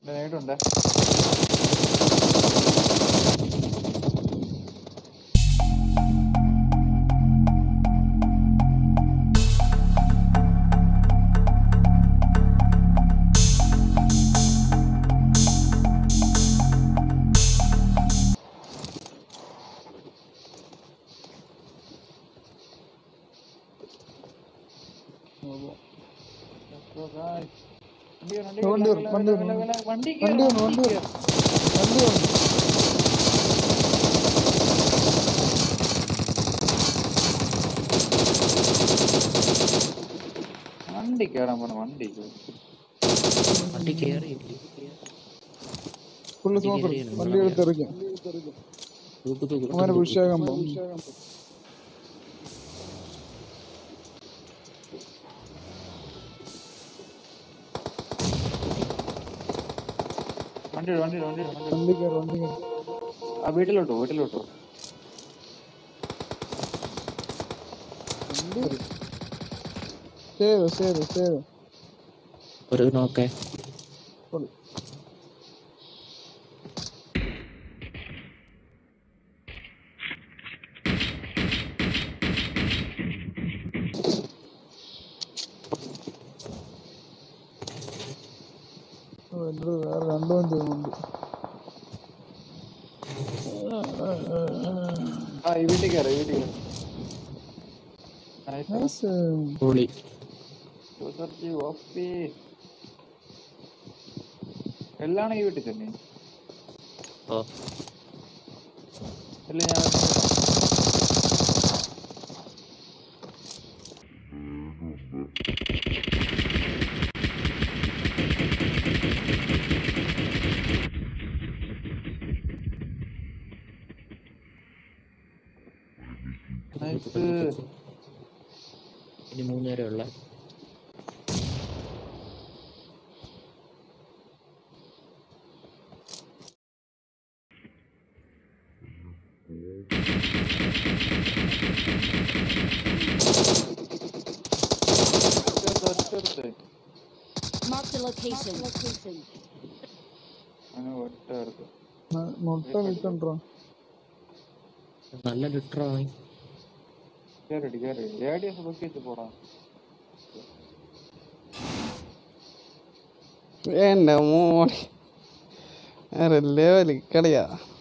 നേടുണ്ട് വണ്ടി വരും, വണ്ടി വരും, വണ്ടി വണ്ടി കേറ്, വന്നു, വണ്ടി വണ്ടി വന്നു. വണ്ടി വന്നു വണ്ടി കേറാൻ പോണ വണ്ടി വണ്ടി കേറിയില്ലേ ഫുള്ള് വണ്ടി സ്മോക്ക് കേറിയാണ്, വണ്ടി എടുത്തെറിക്കാം തൂക്ക് തൂക്ക് അവനെ തൂക്ക്. പുഷാകാൻ പോകും വണ്ടി ഇട്, വണ്ടി ഇട്, വണ്ടി ഇട്, വണ്ടി ഇട്. വണ്ടി കയറി വണ്ടി കയറി ആ വീട്ടിലോട്ടോ വീട്ടിലോട്ടോ സേവ് സേവ് സേവ് ഒരു നോക്കേ ഫുൾ ഓ, എൻ്റെ അടുത്ത് വേറെ രണ്ടു വണ്ടി ഉണ്ട് ആ ഈ വീട്ടിൽ കയറി വീട്ടിൽ കയറി Nice. നൈസ് പൊളി ചൂസർജി, ഓപ്പി. എല്ലാം ഈ വീട്ടിൽ തന്നെ ഓ ഇല്ല ഞാൻ നൈസ് ഇനി മൂന്ന് നേരം ഉള്ള ഒറ്റ Marked a location. അങ്ങനെ ഒറ്റ എടുത്ത് മുട്ട വിട്ടുണ്ടോ നല്ല ലിറ്ററാണ് കേറടി കേറടി ഏടിയസ് ബുക്ക് ചെയ്ത് പോടാ എന്റെ മോനെ വേറെ ലെവല് കളിയാ